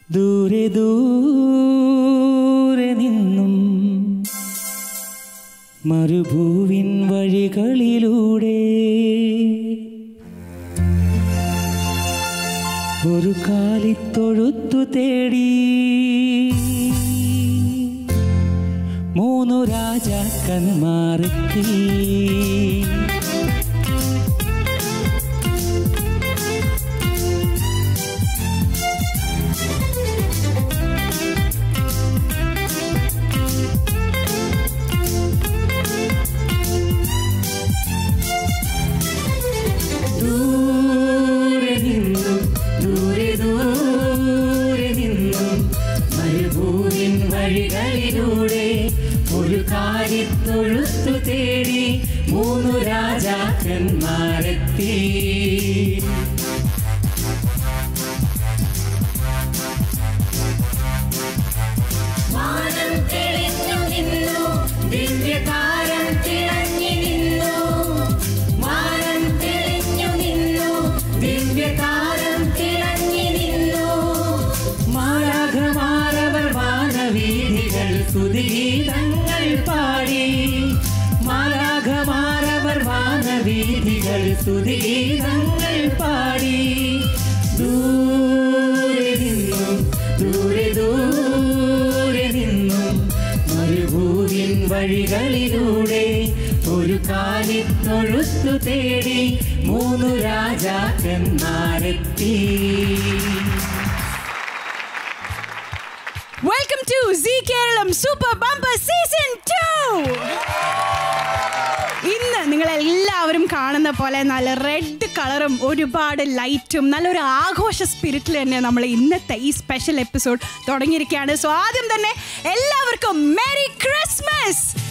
ദൂരെ ദൂരെ നിന്നും മരുഭൂവിൻ വഴികളിലൂടെ ഒരു കാലിത്തൊഴുത്തു തേടി മൂന്നു രാജാക്കന്മാരെത്തി ദൂരെ നിന്നും ദൂരെ ദൂരെ നിന്നും മരുഭൂവിൻ വഴികളിലൂടെ ഒരു കാര്യത്തൊഴുത്തു തേടി മൂന്നു രാജാക്കന്മാരെത്തി വാനം തെളിഞ്ഞു നിന്നു ദിവ്യതാരം തിളങ്ങി നിന്നു വാനം തെളിഞ്ഞു നിന്നു ദിവ്യതാരം തിളങ്ങി നിന്നു മാരാഘമാരവർ വാനവീതികൾ സ്തുതിഗീതങ്ങൾ പാടി മാരാഘമാരവർ വാനവീതികൾ സ്തുതിഗീതങ്ങൾ പാടി ദൂരെ നിന്നും ദൂരെ ദൂരെ നിന്നും മരുഭൂവിൻ വഴികളിലൂടെ ഒരു കാലിത്തൊഴുത്തു തേടി മൂന്നു രാജാക്കന്മാരെത്തി welcome to Zee Keralam super bumper season two ഇന്ന് നിങ്ങൾ എല്ലാവരും കാണുന്ന പോലെ നല്ല റെഡ് കളറും ഒരുപാട് ലൈറ്റും നല്ലൊരു ആഘോഷ സ്പിരിറ്റിൽ തന്നെ നമ്മൾ ഇന്നത്തെ ഈ സ്പെഷ്യൽ എപ്പിസോഡ് തുടങ്ങിയിരിക്കുകയാണ് സോ ആദ്യം തന്നെ എല്ലാവർക്കും മെരി ക്രിസ്മസ്